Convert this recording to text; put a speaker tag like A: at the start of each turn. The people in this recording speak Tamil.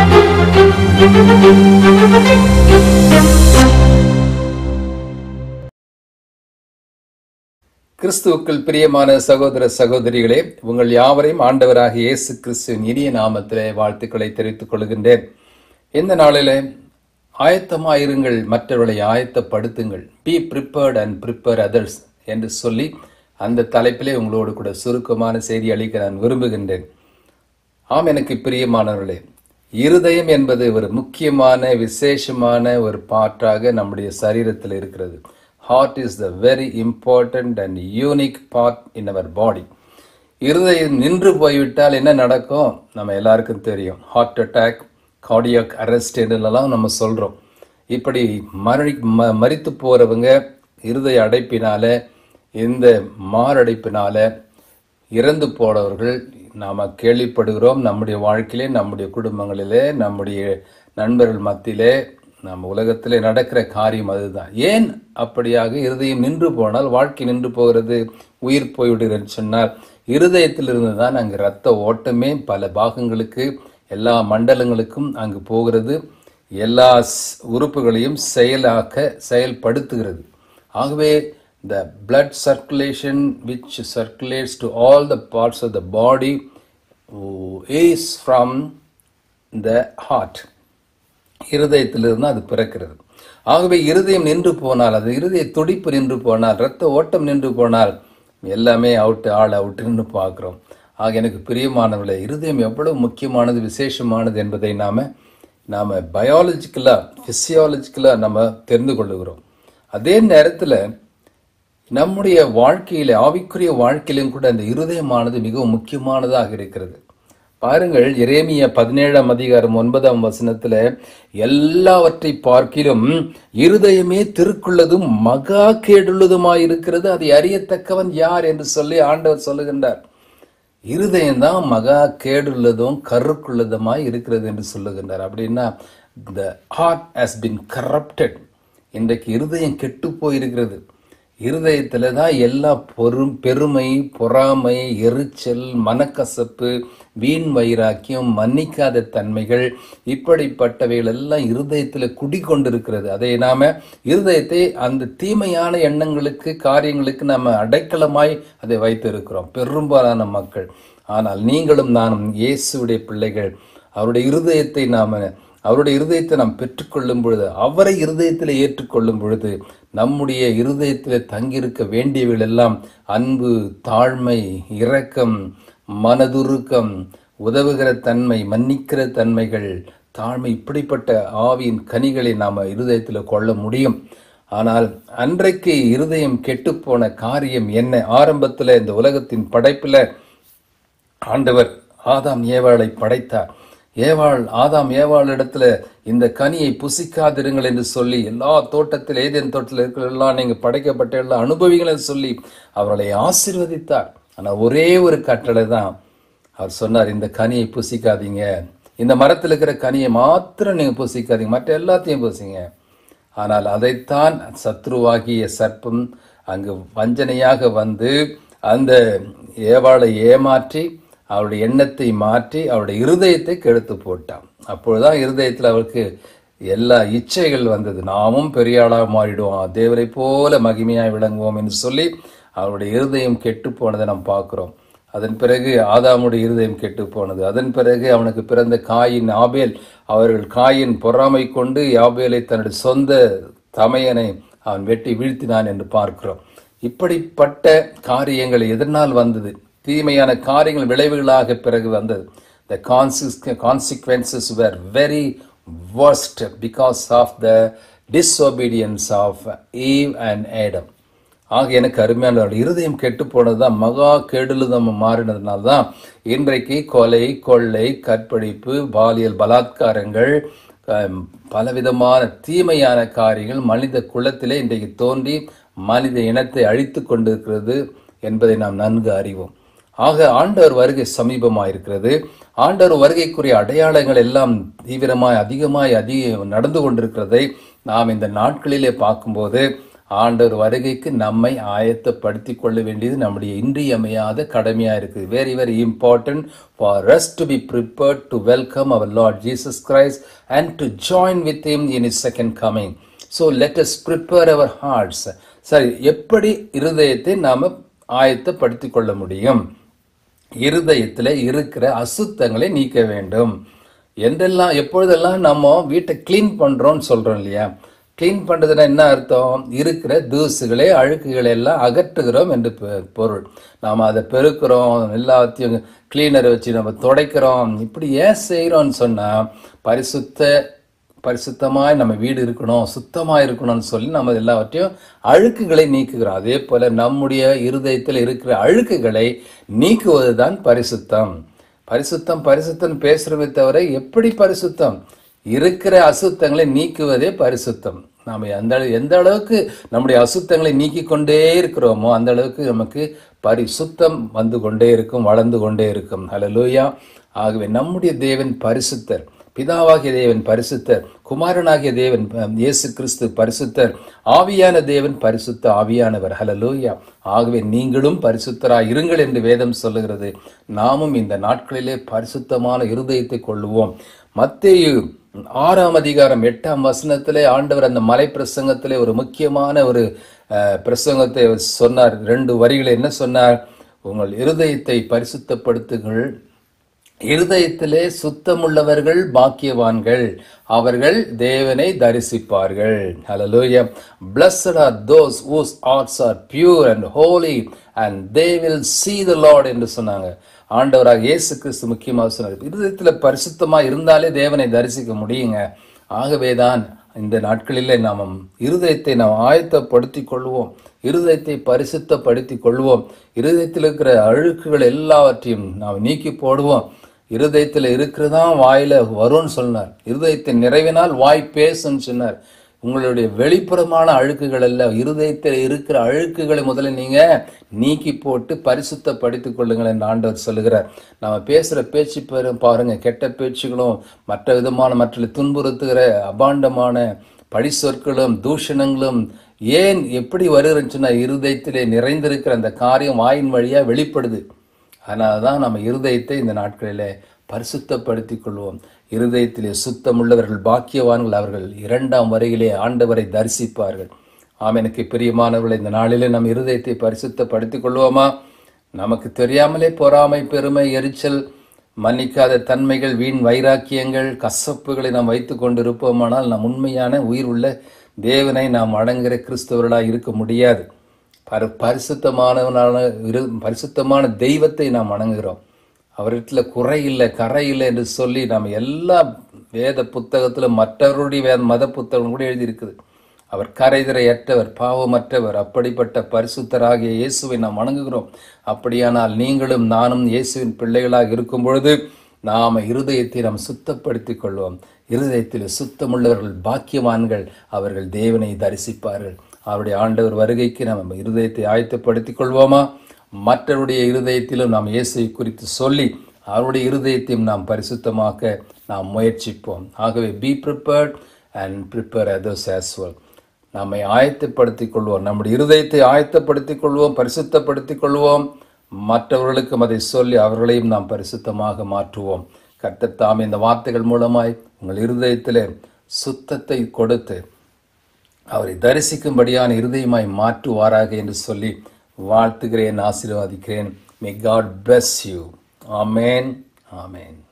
A: கிறிஸ்துவுக்குள் பிரியமான சகோதர சகோதரிகளே உங்கள் யாவரையும் ஆண்டவராக இயேசு கிறிஸ்துவின் இனிய நாமத்திலே வாழ்த்துக்களை தெரிவித்துக் கொள்கின்றேன் இந்த நாளிலே ஆயத்தமாயிருங்கள் மற்றவர்களை ஆயத்தப்படுத்துங்கள் be prepared and prepare others என்று சொல்லி அந்த தலைப்பிலே உங்களோடு கூட சுருக்கமான செய்தி அளிக்க நான் விரும்புகின்றேன் ஆம் எனக்கு பிரியமானவர்களே இருதயம் என்பது ஒரு முக்கியமான விசேஷமான ஒரு பாட்டாக நம்முடைய சரீரத்தில் இருக்கிறது heart is the very important and unique part in our body இருதயம் நின்று போய்விட்டால் என்ன நடக்கும் நம்ம எல்லாருக்கும் தெரியும் ஹார்ட் அட்டாக் கார்டியாக் அரெஸ்ட் என்றெல்லாம் நம்ம சொல்கிறோம் இப்படி மரணி ம மறித்து போகிறவங்க இருதய அடைப்பினால இந்த மாரடைப்பினால இறந்து போனவர்கள் நாம் கேள்விப்படுகிறோம் நம்முடைய வாழ்க்கையிலே நம்முடைய குடும்பங்களிலே நம்முடைய நண்பர்கள் மத்தியிலே நம்ம உலகத்திலே நடக்கிற காரியம் அதுதான் ஏன் அப்படியாக இருதயம் நின்று போனால் வாழ்க்கை நின்று போகிறது உயிர் போய்விடுகிறது சொன்னால் இருதயத்திலிருந்து தான் அங்கு இரத்த ஓட்டமே பல பாகங்களுக்கு எல்லா மண்டலங்களுக்கும் அங்கு போகிறது எல்லா ஸ்- உறுப்புகளையும் செயலாக்க செயல்படுத்துகிறது ஆகவே the blood circulation which circulates to all the parts of the body uh, is from the heart இருதயத்திலிருந்து அது பிறக்கிறது ஆகவே இருதயம் நின்று போனால் அது இருதய துடிப்பு நின்று போனால் இரத்த ஓட்டம் நின்று போனால் எல்லாமே அவுட் ஆள் அவுட்டுன்னு பார்க்குறோம் ஆக எனக்கு பிரியமானவர்களே இருதயம் எவ்வளவு முக்கியமானது விசேஷமானது என்பதை நாம நாம பயாலஜிக்கலாக ஃபிசியாலஜிக்கலாக நம்ம தெரிந்து கொள்ளுகிறோம் அதே நேரத்தில் நம்முடைய வாழ்க்கையில ஆவிக்குரிய வாழ்க்கையிலும் கூட அந்த இருதயமானது மிகவும் முக்கியமானதாக இருக்கிறது பாருங்கள் எரேமியா பதினேழாம் அதிகாரம் ஒன்பதாம் வசனத்துல எல்லாவற்றை பார்க்கிலும் இருதயமே திருக்குள்ளதும் மகா கேடுள்ளதுமாய் இருக்கிறது அதை அறியத்தக்கவன் யார் என்று சொல்லி ஆண்டவர் சொல்லுகின்றார் இருதயம்தான் மகா கேடுள்ளதும் கருக்குள்ளதுமாய் இருக்கிறது என்று சொல்லுகின்றார் அப்படின்னா the heart has been corrupted இன்றைக்கு இருதயம் கெட்டு போயிருக்கிறது இருதயத்துல தான் எல்லா பொறும் பெருமை பொறாமை எரிச்சல் மனக்கசப்பு வீண் வைராக்கியம் மன்னிக்காத தன்மைகள் இப்படிப்பட்டவைகள் எல்லாம் இருதயத்துல குடிக்கொண்டிருக்கிறது அதை நாம இருதயத்தை அந்த தீமையான எண்ணங்களுக்கு காரியங்களுக்கு நாம அடைக்கலமாய் அதை வைத்திருக்கிறோம் பெரும்பாலான மக்கள் ஆனால் நீங்களும் நானும் இயேசுவுடைய பிள்ளைகள் அவருடைய இருதயத்தை நாம அவருடைய இருதயத்தை நாம் பெற்றுக்கொள்ளும் பொழுது அவரை இருதயத்தில் ஏற்றுக்கொள்ளும் பொழுது நம்முடைய இருதயத்தில் தங்கியிருக்க வேண்டியவைகள் எல்லாம் அன்பு தாழ்மை இரக்கம் மனதுருக்கம் உதவுகிற தன்மை மன்னிக்கிற தன்மைகள் தாழ்மை இப்படிப்பட்ட ஆவியின் கனிகளை நாம் இருதயத்தில் கொள்ள முடியும் ஆனால் அன்றைக்கு இருதயம் கெட்டுப்போன காரியம் என்ன ஆரம்பத்தில் இந்த உலகத்தின் படைப்பில் ஆண்டவர் ஆதாம் ஏவாளை படைத்தார் ஏவாள் ஆதாம் ஏவாள் இடத்துல இந்த கனியை புசிக்காதிருங்கள் என்று சொல்லி எல்லா தோட்டத்தில் ஏதேன் தோட்டத்தில் இருக்கிற எல்லாம் நீங்க படைக்கப்பட்ட எல்லா அனுபவிகளை சொல்லி அவர்களை ஆசீர்வதித்தார் ஆனா ஒரே ஒரு கட்டளை தான் அவர் சொன்னார் இந்த கனியை புசிக்காதீங்க இந்த மரத்தில் இருக்கிற கனியை மாத்திரம் நீங்க புசிக்காதீங்க மற்ற எல்லாத்தையும் புசிங்க ஆனால் அதைத்தான் சத்ருவாகிய சர்ப்பம் அங்கு வஞ்சனையாக வந்து அந்த ஏவாளை ஏமாற்றி அவருடைய எண்ணத்தை மாற்றி அவருடைய இருதயத்தை கெடுத்து போட்டான் அப்பொழுதுதான் இருதயத்தில் அவருக்கு எல்லா இச்சைகள் வந்தது நாமும் பெரிய ஆளாக மாறிடுவோம் தேவரை போல மகிமையாய் விளங்குவோம் என்று சொல்லி அவருடைய இருதயம் கெட்டு போனதை நாம் பார்க்கிறோம் அதன் பிறகு ஆதாமுடைய இருதயம் கெட்டு போனது அதன் பிறகு அவனுக்கு பிறந்த காயின் ஆபேல் அவர்கள் காயின் பொறாமை கொண்டு ஆபேலை தன்னுடைய சொந்த தமையனை அவன் வெட்டி வீழ்த்தினான் என்று பார்க்கிறோம் இப்படிப்பட்ட காரியங்கள் எதனால் வந்தது தீமையான காரியங்கள் விளைவுகளாக பிறகு வந்தது the conse- consequences were very worst because of the disobedience of Eve and Adam ஆக எனக்கு அருமையான இருதயம் கெட்டு போனதுதான் மகா கெடுலுதம் மாறினதுனால தான் இன்றைக்கு கொலை கொள்ளை கற்பழிப்பு பாலியல் பலாத்காரங்கள் அஹ், பலவிதமான தீமையான காரியங்கள் மனித குலத்திலே இன்றைக்கு தோன்றி மனித இனத்தை அழித்து கொண்டிருக்கிறது என்பதை நாம் நன்கு அறிவோம் ஆக ஆண்டவர் வருகை சமீபமாயிருக்கிறது ஆண்டவர் வருகைக்குரிய அடையாளங்கள் எல்லாம் தீவிரமாய் அதிகமாய் அதிக நடந்து கொண்டிருக்கிறதை நாம் இந்த நாட்களிலே பார்க்கும்போது ஆண்டவர் வருகைக்கு நம்மை ஆயத்தப்படுத்திக் கொள்ள வேண்டியது நம்முடைய இன்றியமையாத கடமையா இருக்குது very very important for us to be prepared to welcome our Lord Jesus Christ and to join with him in his second coming so let us prepare our hearts சரி எப்படி இருதயத்தை நாம ஆயத்தப்படுத்திக் கொள்ள முடியும் இருதயத்தில் இருக்கிற அசுத்தங்களை நீக்க வேண்டும் என்றெல்லாம் எப்பொழுதெல்லாம் நம்ம வீட்டை க்ளீன் பண்றோம்னு சொல்றோம் இல்லையா க்ளீன் பண்றதுன்னா என்ன அர்த்தம் இருக்கிற தூசுகளை அழுக்குகளை எல்லாம் அகற்றுகிறோம் என்று பொ- பொருள் நாம் அதை பெருக்கிறோம் எல்லாத்தையும் கிளீனரை வச்சு நம்ம துடைக்கிறோம் இப்படி ஏன் செய்கிறோம்னு சொன்னா பரிசுத்த பரிசுத்தமாய் நம்ம வீடு இருக்கணும் சுத்தமாக இருக்கணும்னு சொல்லி நம்ம எல்லாவற்றையும் அழுக்குகளை நீக்குகிறோம் அதே போல நம்முடைய இருதயத்தில் இருக்கிற அழுக்குகளை நீக்குவதுதான் பரிசுத்தம் பரிசுத்தம் பரிசுத்தம் பேசுறமே தவிர எப்படி பரிசுத்தம் இருக்கிற அசுத்தங்களை நீக்குவதே பரிசுத்தம் நாம் எந்த அளவு- எந்த அளவுக்கு நம்முடைய அசுத்தங்களை நீக்கி கொண்டே இருக்கிறோமோ அந்த அளவுக்கு நமக்கு பரிசுத்தம் வந்து கொண்டே இருக்கும் வளர்ந்து கொண்டே இருக்கும் ஹalleluya ஆகவே நம்முடைய தேவன் பரிசுத்தர் பிதாவாகிய தேவன் பரிசுத்தர் குமாரனாகிய தேவன் அஹ், இயேசு கிறிஸ்து பரிசுத்தர் ஆவியான தேவன் பரிசுத்த ஆவியானவர் ஹalleluya ஆகவே நீங்களும் பரிசுத்தராய் இருங்கள் என்று வேதம் சொல்லுகிறது நாமும் இந்த நாட்களிலே பரிசுத்தமான இருதயத்தை கொள்ளுவோம் மத்தேயு ஆறாம் அதிகாரம் எட்டாம் வசனத்திலே ஆண்டவர் அந்த மலை பிரசங்கத்திலே ஒரு முக்கியமான ஒரு அஹ், பிரசங்கத்தை சொன்னார் ரெண்டு வரிகளை என்ன சொன்னார் உங்கள் இருதயத்தை பரிசுத்தப்படுத்துங்கள் இருதயத்திலே சுத்தமுள்ளவர்கள் பாக்கியவான்கள் அவர்கள் தேவனை தரிசிப்பார்கள் ஹalleluya blessed are those whose hearts are pure and holy and they will see the lord என்று சொன்னாங்க ஆண்டவராக இயேசு கிறிஸ்து முக்கியமாக சொன்னார் இருதயத்துல பரிசுத்தமா இருந்தாலே தேவனை தரிசிக்க முடியுங்க ஆகவேதான் இந்த நாட்களிலே நாம் இருதயத்தை நாம் ஆயத்தப்படுத்திக் கொள்வோம் இருதயத்தை பரிசுத்தப்படுத்திக் கொள்வோம் இருதயத்தில் இருக்கிற அழுக்குகள் எல்லாவற்றையும் நாம் நீக்கி போடுவோம் இருதயத்தில் இருக்கிறதா வாயில வரும்னு சொன்னார் இருதயத்தை நிறைவினால் வாய் பேசுன்னு சொன்னார் உங்களுடைய வெளிப்புறமான அழுக்குகள் அல்ல இருதயத்தில் இருக்கிற அழுக்குகளை முதல்ல நீங்க நீக்கி போட்டு பரிசுத்தப்படுத்திக் கொள்ளுங்கள் என்று ஆண்டவர் சொல்லுகிறார் நம்ம பேசுற பேச்சு பாரு- பாருங்க கெட்ட பேச்சுகளும் மற்ற விதமான மற்ற துன்புறுத்துகிற அபாண்டமான பழி சொற்களும் தூஷணங்களும் ஏன் எப்படி வருகிறச்சுன்னா இருதயத்திலே நிறைந்திருக்கிற அந்த காரியம் வாயின் வழியா வெளிப்படுது அதனால தான் நம்ம இருதயத்தை இந்த நாட்களிலே பரிசுத்தப்படுத்திக் கொள்வோம் இருதயத்திலே சுத்தமுள்ளவர்கள் பாக்கியவான்கள் அவர்கள் இரண்டாம் வரையிலே ஆண்டவரை தரிசிப்பார்கள் ஆம் எனக்கு பிரியமானவர்கள் இந்த நாளிலே நம் இருதயத்தை பரிசுத்தப்படுத்திக் கொள்வோமா நமக்கு தெரியாமலே பொறாமை பெருமை எரிச்சல் மன்னிக்காத தன்மைகள் வீண் வைராக்கியங்கள் கசப்புகளை நாம் வைத்துக் கொண்டிருப்போமானால் நாம் உண்மையான உயிர் உள்ள தேவனை நாம் அடங்குகிற கிறிஸ்தவர்களாக இருக்க முடியாது பரி பரிசுத்தமானவனான இரு பரிசுத்தமான தெய்வத்தை நாம் வணங்குகிறோம் அவரிடத்துல குறை இல்லை கரை இல்லை என்று சொல்லி நாம் எல்லா வேத புத்தகத்துல மற்றவருடைய வேத மத புத்தகம் கூட எழுதியிருக்குது அவர் கரைதிரையற்றவர் பாவமற்றவர் அப்படிப்பட்ட பரிசுத்தராகிய இயேசுவை நாம் வணங்குகிறோம் அப்படியானால் நீங்களும் நானும் இயேசுவின் பிள்ளைகளாக இருக்கும் பொழுது நாம இருதயத்தை நாம் சுத்தப்படுத்திக் கொள்வோம் இருதயத்தில் சுத்தமுள்ளவர்கள் பாக்கியவான்கள் அவர்கள் தேவனை தரிசிப்பார்கள் அவருடைய ஆண்டவர் வருகைக்கு நாம் இருதயத்தை ஆயத்தப்படுத்திக் கொள்வோமா மற்றவருடைய இருதயத்திலும் நாம் இயேசுவை குறித்து சொல்லி அவருடைய இருதயத்தையும் நாம் பரிசுத்தமாக்க நாம் முயற்சிப்போம் ஆகவே be prepared and prepare others as well நம்மை ஆயத்தப்படுத்திக் கொள்வோம் நம்முடைய இருதயத்தை ஆயத்தப்படுத்திக் கொள்வோம் பரிசுத்தப்படுத்திக் கொள்வோம் மற்றவர்களுக்கும் அதை சொல்லி அவர்களையும் நாம் பரிசுத்தமாக மாற்றுவோம் கர்த்தர் தாம் இந்த வார்த்தைகள் மூலமாய் உங்கள் இருதயத்திலே சுத்தத்தை கொடுத்து அவரை தரிசிக்கும்படியான இருதயமாய் மாற்றுவாராக என்று சொல்லி வாழ்த்துகிறேன் ஆசீர்வாதிக்கிறேன் may God bless you amen amen